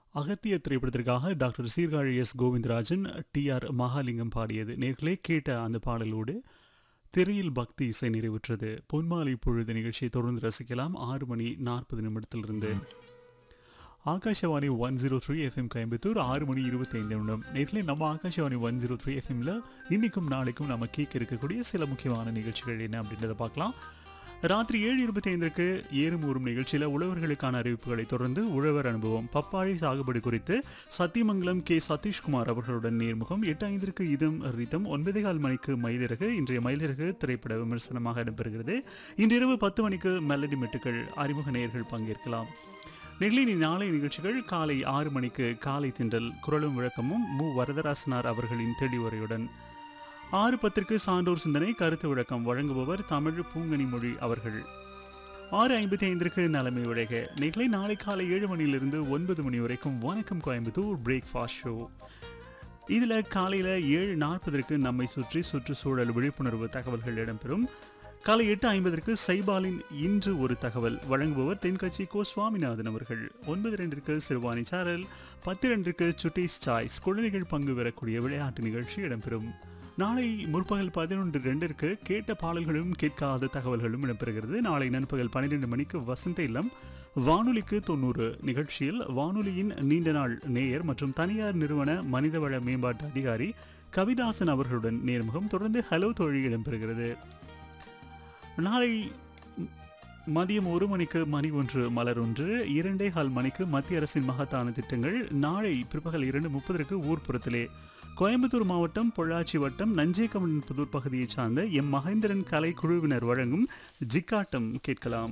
அகத்திய திரைப்படத்திற்காக doctor Sirkazhi S Govindarajan T R Mahalingam பாடியது நேர்களே கேட்ட அந்த பாடலோடு திரையில் பக்தி இசை நிறைவுற்றது பொன்மாலை பொழுது நிகழ்ச்சியை தொடர்ந்து ரசிக்கலாம் ஆறு மணி நாற்பது நிமிடத்திலிருந்து Akashvani one zero three FM Coimbatore ஆறு மணி இருபத்தைந்து நிமிடம் நேற்றிலே நம்ம ஆகாஷவாணி ஒன் ஜீரோ த்ரீ எஃப்எம்ல இன்னைக்கும் நாளைக்கும் நம்ம கேட்க இருக்கக்கூடிய சில முக்கியமான நிகழ்ச்சிகள் என்ன அப்படின்றத பார்க்கலாம் ராத்திரி ஏழு இருபத்தி ஐந்திற்கு ஏறும் ஊறும் நிகழ்ச்சியில் உழவர்களுக்கான அறிவிப்புகளை தொடர்ந்து உழவர் அனுபவம் பப்பாளி சாகுபடி குறித்து சத்தியமங்கலம் கே சதீஷ்குமார் அவர்களுடன் நேர்முகம் எட்டு ஐந்திற்கு இதம் ரிதம் ஒன்பதே கால் மணிக்கு மயிலிறகு இன்றைய மயிலிறகு திரைப்பட விமர்சனமாக இடம்பெறுகிறது இன்றிரவு பத்து மணிக்கு மெலடி மெட்டுக்கள் அறிமுக நேயர்கள் பங்கேற்கலாம் நெகிழினி நாளை நிகழ்ச்சிகள் காலை ஆறு மணிக்கு காலை திண்டல் குரலும் விளக்கமும் மு வரதராசனார் அவர்களின் தெளிவுரையுடன் ஆறு பத்திற்கு சான்றோர் சிந்தனை கருத்து விளக்கம் வழங்குபவர் தமிழ் பூங்கனி மொழி அவர்கள் ஆறு ஐம்பத்தி ஐந்திற்கு நலமை உலக நிகழை நாளை காலை ஏழு மணியிலிருந்து ஒன்பது மணி வரைக்கும் வணக்கம் கோயம்புத்தூர் பிரேக்ஃபாஸ்ட் ஷோ இதில் காலையில் ஏழு நாற்பதற்கு நம்மை சுற்றி சுற்றுச்சூழல் விழிப்புணர்வு தகவல்கள் இடம்பெறும் காலை எட்டு ஐம்பதற்கு சைபாலின் இன்று ஒரு தகவல் வழங்குபவர் தென்கட்சி கோ சுவாமிநாதன் அவர்கள் ஒன்பது ரெண்டிற்கு சிறுவாணி சாரல் பத்து ரெண்டிற்கு சுட்டீஸ் சாய்ஸ் குழந்தைகள் பங்கு பெறக்கூடிய விளையாட்டு நிகழ்ச்சி இடம்பெறும் நாளை முற்பகல் பதினொன்று ரெண்டிற்கு கேட்ட பாடல்களும் கேட்காத தகவல்களும் இடம்பெறுகிறது நாளை நண்பகல் பன்னிரெண்டு மணிக்கு வசந்த இல்லம் வானொலிக்கு தொண்ணூறு நிகழ்ச்சியில் வானொலியின் நீண்ட நாள் நேயர் மற்றும் தனியார் நிறுவன மனிதவள மேம்பாட்டு அதிகாரி கவிதாசன் அவர்களுடன் நேர்முகம் தொடர்ந்து ஹலோ தோழி இடம்பெறுகிறது நாளை மதியம் ஒரு மணிக்கு மணி ஒன்று மலர் ஒன்று இரண்டே கால் மணிக்கு மத்திய அரசின் மகத்தான திட்டங்கள் நாளை பிற்பகல் இரண்டு முப்பதற்கு ஊர்ப்புறத்திலே கோயம்புத்தூர் மாவட்டம் பொள்ளாச்சி வட்டம் நஞ்சேகமன் புதூர் பகுதியைச் சார்ந்த எம் மகேந்திரன் கலை குழுவினர் வழங்கும் ஜிக்காட்டம் கேட்கலாம்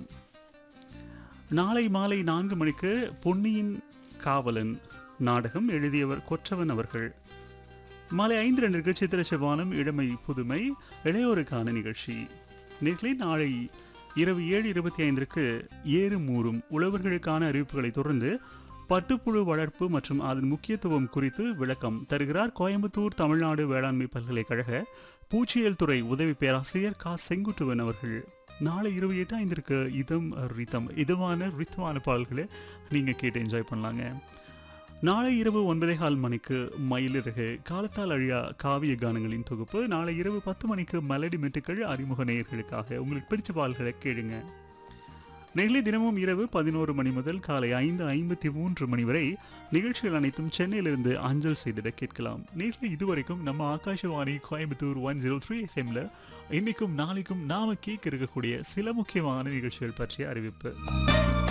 நாளை மாலை நான்கு மணிக்கு பொன்னியின் காவலன் நாடகம் எழுதியவர் கொற்றவன் அவர்கள் மாலை ஐந்து ரெண்டிற்கு சித்திர செவ்வானம் இளமை புதுமை இளையோருக்கான நிகழ்ச்சி நேர்களே நாளை இரவு ஏழு இருபத்தி ஐந்திற்கு ஏறு மூறும் உழவர்களுக்கான அறிவிப்புகளை தொடர்ந்து பட்டுப்புழு வளர்ப்பு மற்றும் அதன் முக்கியத்துவம் குறித்து விளக்கம் தருகிறார் கோயம்புத்தூர் தமிழ்நாடு வேளாண்மை பல்கலைக்கழக பூச்சியல் துறை உதவி பேராசிரியர் கா செங்குட்டுவன் அவர்கள் நாளை இரவு எட்டு ஐந்திற்கு இதம் ரிதம் இதமான ரித்தமான பாடல்களை நீங்கள் கேட்டு என்ஜாய் பண்ணலாங்க நாளை இரவு ஒன்பதே கால் மணிக்கு மயிலிறகு காலத்தால் அழியா காவிய கானங்களின் தொகுப்பு நாளை இரவு பத்து மணிக்கு மெலடி மெட்டுக்கள் அறிமுக நேயர்களுக்காக உங்களுக்கு பிடிச்ச பாடல்களை கேளுங்க நெகிழி தினமும் இரவு பதினோரு மணி முதல் காலை ஐந்து ஐம்பத்தி மூன்று மணி வரை நிகழ்ச்சிகள் அனைத்தும் சென்னையிலிருந்து அஞ்சல் செய்திட கேட்கலாம் நேரில் இதுவரைக்கும் நம்ம Akashvani Coimbatore one zero three எஃப்எம்ல இன்னைக்கும் நாளைக்கும் நாம கேட்க இருக்கக்கூடிய சில முக்கியமான நிகழ்ச்சிகள் பற்றிய அறிவிப்பு